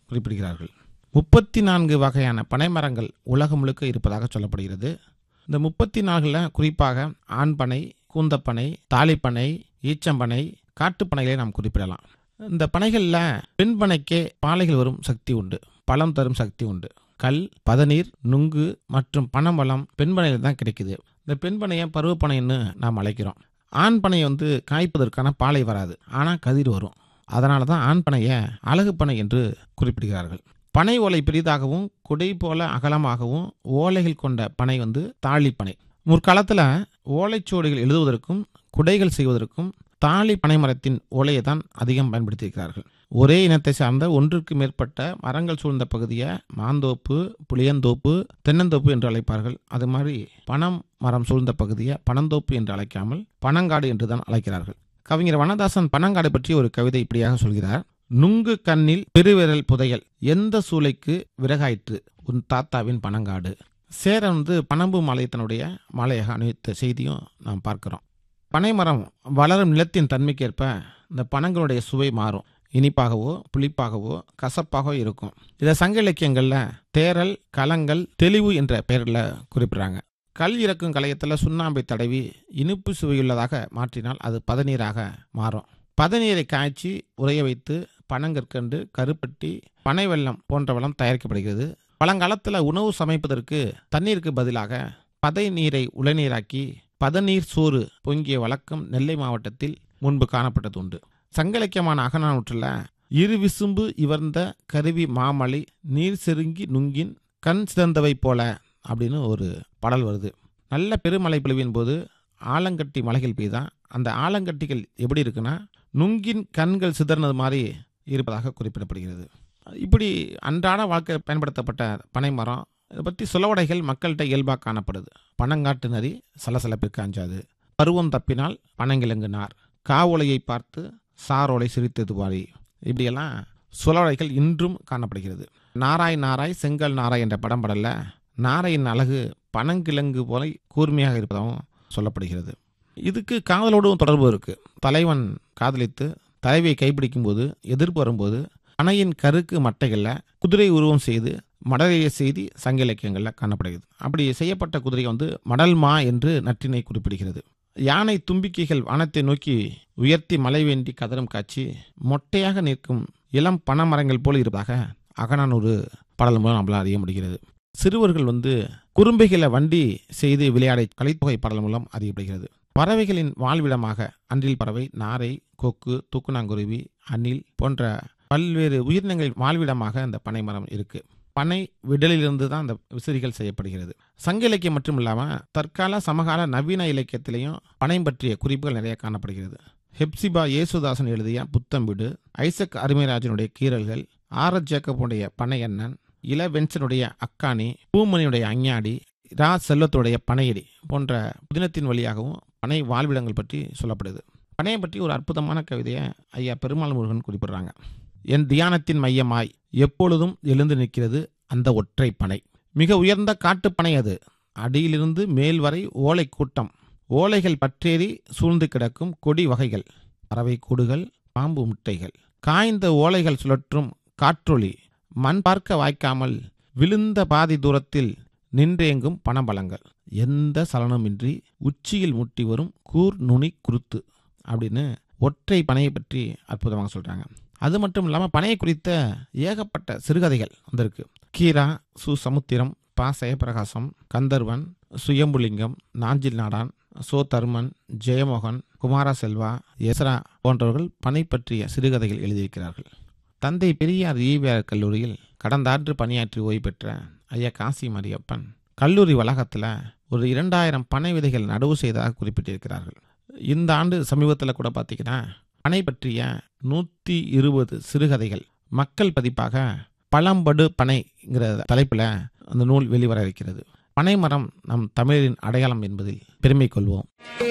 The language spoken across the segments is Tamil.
குறிப்பிடுகிறார்கள் முப்பத்தி நான்கு வகையான பனைமரங்கள் உலகம் முழுக்க இருப்பதாக சொல்லப்படுகிறது இந்த முப்பத்தி நான்கில் குறிப்பாக ஆண்பனை கூந்தப்பனை தாலிப்பனை ஈச்சம்பனை காட்டுப்பனைகளை நாம் குறிப்பிடலாம் இந்த பனைகளில் பெண் பனைக்கே பாலைகள் வரும் சக்தி உண்டு பழம் தரும் சக்தி உண்டு கல் பதநீர் நுங்கு மற்றும் பனம்பழம் பெண்பனையில் தான் கிடைக்குது இந்த பெண்பனையை பருவப்பனைன்னு நாம் அழைக்கிறோம் ஆண் பனை வந்து காய்ப்பதற்கான பாலை வராது ஆனால் கதிர் வரும் அதனால தான் ஆண் பனையை அழகு பனை என்று குறிப்பிடுகிறார்கள் பனை ஓலை பெரிதாகவும் குடை போல அகலமாகவும் ஓலைகள் கொண்ட பனை வந்து தாழிப்பனை முற்காலத்தில் ஓலைச்சுவடிகள் எழுதுவதற்கும் குடைகள் செய்வதற்கும் தாலி பனைமரத்தின் ஓலையை தான் அதிகம் பயன்படுத்தியிருக்கிறார்கள் ஒரே இனத்தை சார்ந்த ஒன்றுக்கு மேற்பட்ட மரங்கள் சூழ்ந்த பகுதியை மாந்தோப்பு புளியந்தோப்பு தென்னந்தோப்பு என்று அழைப்பார்கள் அது மாதிரி பனம் மரம் சூழ்ந்த பகுதியை பனந்தோப்பு என்று அழைக்காமல் பனங்காடு என்று தான் அழைக்கிறார்கள் கவிஞர் வனதாசன் பனங்காடு பற்றி ஒரு கவிதை இப்படியாக சொல்கிறார் நுங்கு கண்ணில் பெருவிரல் புதையல் எந்த சூளைக்கு விறகாயிற்று உன் தாத்தாவின் பனங்காடு சேரன் வந்து பனம்பு மாலை தன்னுடைய மாலையாக அணிவித்த செய்தியும் நாம் பார்க்கிறோம் பனைமரம் வளரும் நிலத்தின் தன்மைக்கேற்ப இந்த பனங்களுடைய சுவை மாறும் இனிப்பாகவோ புளிப்பாகவோ கசப்பாகவோ இருக்கும் இதை சங்க இலக்கியங்களில் தேரல் கலங்கள் தெளிவு என்ற பெயரில் குறிப்பிடுறாங்க கல் இறக்கும் கலையத்தில் சுண்ணாம்பை தடவி இனிப்பு சுவையுள்ளதாக மாற்றினால் அது பதநீராக மாறும் பதநீரை காய்ச்சி உறைய வைத்து பனங்கற்கண்டு கருப்பட்டி பனை வெல்லம் போன்றவெல்லாம் தயாரிக்கப்படுகிறது பழங்காலத்தில் உணவு சமைப்பதற்கு தண்ணீருக்கு பதிலாக பதை நீரை உளநீராக்கி பதநீர் சோறு பொங்கிய வழக்கம் நெல்லை மாவட்டத்தில் முன்பு காணப்பட்டது உண்டு சங்கலக்கியமான அகநானூற்றில் இரு விசும்பு இவர்ந்த கருவி மாமலை நீர் செருங்கி நுங்கின் கண் சிறந்தவை போல அப்படின்னு ஒரு பாடல் வருது நல்ல பெருமழை பொழிவின் போது ஆலங்கட்டி மலைகள் பெய்தான் அந்த ஆலங்கட்டிகள் எப்படி இருக்குன்னா நுங்கின் கண்கள் சிதறினது மாதிரி இருப்பதாக குறிப்பிடப்படுகிறது இப்படி அன்றாட வாழ்க்கையில் பயன்படுத்தப்பட்ட பனை மரம் இதை பற்றி சொலவடைகள் மக்கள்கிட்ட இயல்பாக காணப்படுது பனங்காட்டு நரி சலசலப்பிற்கு அஞ்சாது பருவம் தப்பினால் பனங்கிழங்கு நார் காவோலையை பார்த்து சாரோலை சிரித்தது பாரி இப்படியெல்லாம் சொலவடைகள் இன்றும் காணப்படுகிறது நாராய் நாராய் செங்கல் நாராய் என்ற படம் படல நாரையின் அழகு பனங்கிழங்கு போல கூர்மையாக இருப்பதாகவும் சொல்லப்படுகிறது இதுக்கு காதலோடும் தொடர்பு இருக்கு தலைவன் காதலித்து தலைவியை கைப்பிடிக்கும் போது எதிர்ப்பு வரும்போது அணையின் கருக்கு மட்டைகளில் குதிரை உருவம் செய்து மடலைய செய்தி சங்க இலக்கியங்களில் காணப்படுகிறது அப்படி செய்யப்பட்ட குதிரை வந்து மடல்மா என்று நற்றினை குறிப்பிடுகிறது யானை தும்பிக்கைகள் வானத்தை நோக்கி உயர்த்தி மலை வேண்டி கதரும் காட்சி மொட்டையாக நிற்கும் இளம் பனைமரங்கள் போல் இருப்பதாக அகனானூறு பாடல் மூலம் நம்மளால் அறிய முடிகிறது சிறுவர்கள் வந்து குறும்பைகளை வண்டி செய்து விளையாட கலைத்தொகை பாடல் மூலம் அறியப்படுகிறது பறவைகளின் வாழ்விடமாக அன்றில் பறவை நாரை கொக்கு தூக்குநாங்குருவி அணில் போன்ற பல்வேறு உயிரினங்களின் வாழ்விடமாக அந்த பனைமரம் இருக்கு பனை விடலிலிருந்து தான் அந்த விசிறிகள் செய்யப்படுகிறது சங்க இலக்கியம் மட்டும் இல்லாமல் தற்கால சமகால நவீன இலக்கியத்திலையும் பனை பற்றிய குறிப்புகள் நிறைய காணப்படுகிறது ஹெப்சிபா இயேசுதாசன் எழுதிய புத்தம்பிடு ஐசக் அருமைராஜனுடைய கீரல்கள் ஆர் எஸ் ஜேக்கப்புடைய பனை அண்ணன் இள வென்சனுடைய அக்காணி பூமணியுடைய அஞ்ஞாடி ரா செல்வத்துடைய பனையடி போன்ற புதினத்தின் வழியாகவும் பனை வாழ்விடங்கள் பற்றி சொல்லப்படுது பனையை பற்றி ஒரு அற்புதமான கவிதையை ஐயா பெருமாள் முருகன் குறிப்பிடுறாங்க என் தியானத்தின் மையமாய் எப்பொழுதும் எழுந்து நிற்கிறது அந்த ஒற்றை பனை மிக உயர்ந்த காட்டுப்பனை அது அடியிலிருந்து மேல் வரை ஓலை கூட்டம் ஓலைகள் பற்றேறி சூழ்ந்து கிடக்கும் கொடி வகைகள் பறவை கூடுகள் பாம்பு முட்டைகள் காய்ந்த ஓலைகள் சுழற்றும் காற்றொளி மண் பார்க்க வாய்க்காமல் விழுந்த பாதி தூரத்தில் நின்றேங்கும் பணபலங்கள் எந்த சலனமின்றி உச்சியில் முட்டி வரும் கூர் நுனி குருத்து அப்படின்னு ஒற்றை பனையை பற்றி அற்புதமாக சொல்கிறாங்க அது மட்டும் இல்லாமல் பனையை குறித்த ஏகப்பட்ட சிறுகதைகள் வந்திருக்கு கீரா சு சமுத்திரம் பா ஜெயபிரகாசம் கந்தர்வன் சுயம்புலிங்கம் நாஞ்சில் நாடான் சோ தர்மன் ஜெயமோகன் குமார செல்வா எஸ்ரா போன்றவர்கள் பனை பற்றிய சிறுகதைகள் எழுதியிருக்கிறார்கள் தந்தை பெரியார் ஈவிஆர் கல்லூரியில் கடந்த ஆண்டு பணியாற்றி ஓய்வு பெற்ற ஐயா காசி மரியப்பன் கல்லூரி வளாகத்தில் ஒரு இரண்டாயிரம் பனை விதைகள் நடவு செய்ததாக குறிப்பிட்டிருக்கிறார்கள் இந்த ஆண்டு சமீபத்தில் கூட பார்த்தீங்கன்னா பனை பற்றிய நூற்றி இருபது சிறுகதைகள் மக்கள் பதிப்பாக பழம்படு பனைங்கிற தலைப்பில் அந்த நூல் வெளிவர இருக்கிறது பனை மரம் நம் தமிழரின் அடையாளம் என்பதில் பெருமை கொள்வோம்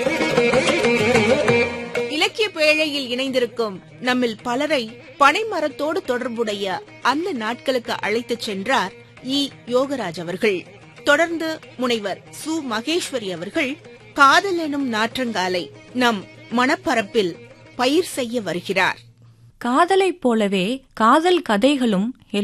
இலக்கிய பேழையில் இணைந்திருக்கும் நம்மில் பலரை பனைமரத்தோடு தொடர்புடைய அந்த நாட்களுக்கு அழைத்துச் சென்றார் இ யோகராஜ் அவர்கள் தொடர்ந்து முனைவர் சு மகேஸ்வரி அவர்கள் காதல் எனும் நாற்றங்காலை நம் மணப்பரப்பில் பயிர் செய்ய வருகிறார் காதலைப் போலவே காதல் கதைகளும்